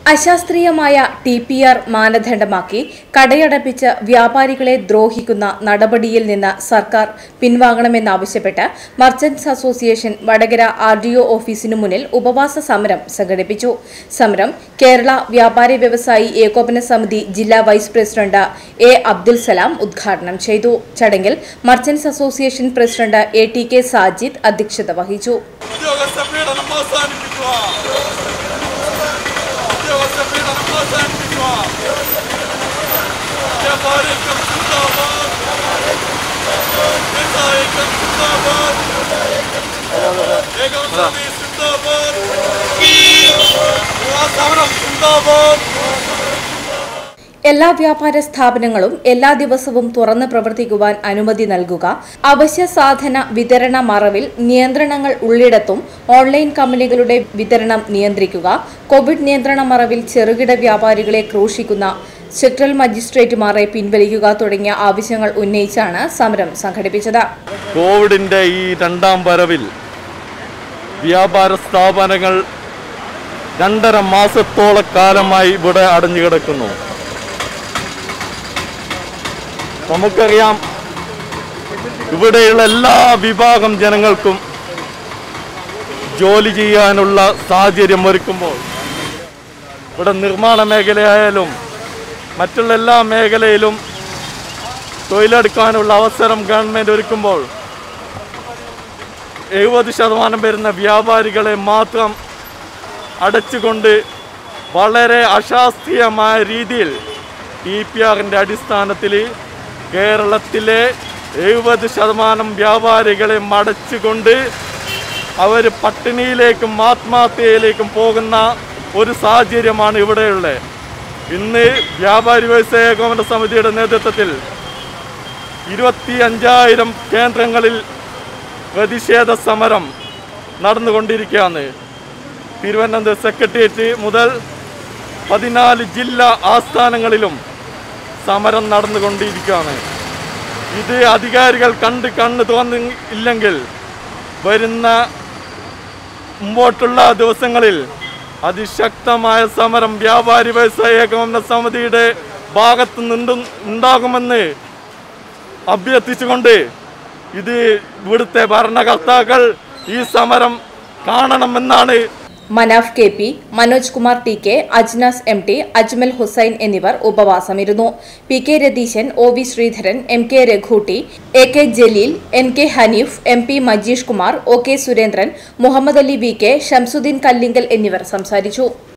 അശാസ്ത്രീയമായ T P R മാനദണ്ഡമാക്കി കടയടപ്പിച്ച് വ്യാപാരികളെ ദ്രോഹിക്കുന്ന നടപടിയിൽ നിന്ന് സർക്കാർ പിൻവാങ്ങണമെന്നാവശ്യപ്പെട്ട് merchants association Vadakara R D O ഓഫീസിനു മുന്നിൽ ഉപവാസ സമരം സംഘടിപ്പിച്ചു സമരം കേരള വ്യാപാരി വ്യവസായി ഏകോപന സമിതി ജില്ലാ vice president A Abdul Salam ഉദ്ഘാടനം ചെയ്തു ചടങ്ങിൽ merchants association president A T K Sajid അധ്യക്ഷത വഹിച്ചു ഉദ്യോഗസ്ഥ പീഡനം അവസാനിപ്പിക്കുക ഉദ്യോഗസ്ഥ പീഡനം അവസാനിപ്പിക്കുക വ്യാപാരികൾ സിന്ദാബാദ് വ്യവസായികൾ സിന്ദാബാദ് ഏകോപനസമിതി സിന്ദാബാദ് യുവാ സമരം സിന്ദാബാദ് എല്ലാ വ്യാപാര സ്ഥാപനങ്ങളും എല്ലാ ദിവസവും തുറന്ന് പ്രവർത്തിക്കുവാൻ അനുമതി നൽകുക അവശ്യ സാധന വിതരണ മറവിൽ നിയന്ത്രണങ്ങൾ ഉള്ളിടത്തും ഓൺലൈൻ കമ്പനികളുടെ വിതരണം നിയന്ത്രിക്കുക കോവിഡ് നിയന്ത്രണ മറവിൽ ചെറുകിട വ്യാപാരികളെ ക്രൂശിക്കുന്ന സെക്ടറൽ മജിസ്ട്രേറ്റുമാരെ പിൻവലിക്കുക തുടങ്ങിയ ആവശ്യങ്ങൾ ഉന്നയിച്ചാണ് സമരം സംഘടിപ്പിച്ചത് കോവിഡിൻ്റെ ഈ രണ്ടാം വരവിൽ വ്യാപാര സ്ഥാപനങ്ങൾ രണ്ടര മാസത്തോളം കാലമായി ഇവിടെ അടഞ്ഞു കിടക്കുന്നു നമുക്കറിയാം ഇവിടെയുള്ള എല്ലാ വിഭാഗം ജനങ്ങൾക്കും ജോലി ചെയ്യാനുള്ള സാഹചര്യം ഒരുക്കുമ്പോൾ ഇവിടെ നിർമ്മാണ മേഖലയായാലും മറ്റുള്ള എല്ലാ മേഖലയിലും തൊഴിലെടുക്കാനുള്ള അവസരം ഗവൺമെൻറ് ഒരുക്കുമ്പോൾ എഴുപത് ശതമാനം വരുന്ന വ്യാപാരികളെ മാത്രം അടച്ചുകൊണ്ട് വളരെ അശാസ്ത്രീയമായ രീതിയിൽ ടി പി ആറിൻ്റെ അടിസ്ഥാനത്തിൽ കേരളത്തിലെ എഴുപത് ശതമാനം വ്യാപാരികളെ മടച്ചുകൊണ്ട് അവർ പട്ടിണിയിലേക്കും ആത്മഹത്യയിലേക്കും പോകുന്ന ഒരു സാഹചര്യമാണ് ഇവിടെയുള്ളത് ഇന്ന് വ്യാപാരി വ്യവസായ ഏകോപന സമിതിയുടെ നേതൃത്വത്തിൽ ഇരുപത്തി അഞ്ചായിരം കേന്ദ്രങ്ങളിൽ പ്രതിഷേധ സമരം നടന്നുകൊണ്ടിരിക്കുകയാണ് തിരുവനന്തപുരം സെക്രട്ടേറിയറ്റ് മുതൽ പതിനാല് ജില്ലാ ആസ്ഥാനങ്ങളിലും സമരം നടന്നുകൊണ്ടിരിക്കുകയാണ് ഇത് അധികാരികൾ കണ്ട് കണ്ണ് തോന്നില്ലെങ്കിൽ വരുന്ന മുമ്പോട്ടുള്ള ദിവസങ്ങളിൽ അതിശക്തമായ സമരം വ്യാപാരി വ്യവസായ ഏകോപന സമിതിയുടെ ഭാഗത്തു നിന്നും ഉണ്ടാകുമെന്ന് അഭ്യർത്ഥിച്ചുകൊണ്ട് ഇത് ഇവിടുത്തെ ഭരണകർത്താക്കൾ ഈ സമരം കാണണമെന്നാണ് Manaf K P Manoj Kumar T K Ajnas M T Ajmal Hussain എന്നിവർ ഉപവാസമിരുന്നു P K Ratheeshan O V Sreedharan M K Raghootty A K Jaleel N K Hanif M P Majeesh Kumar O K Surendran Muhammad Ali V K Shamsuddin Kallingal എന്നിവർ സംസാരിച്ചു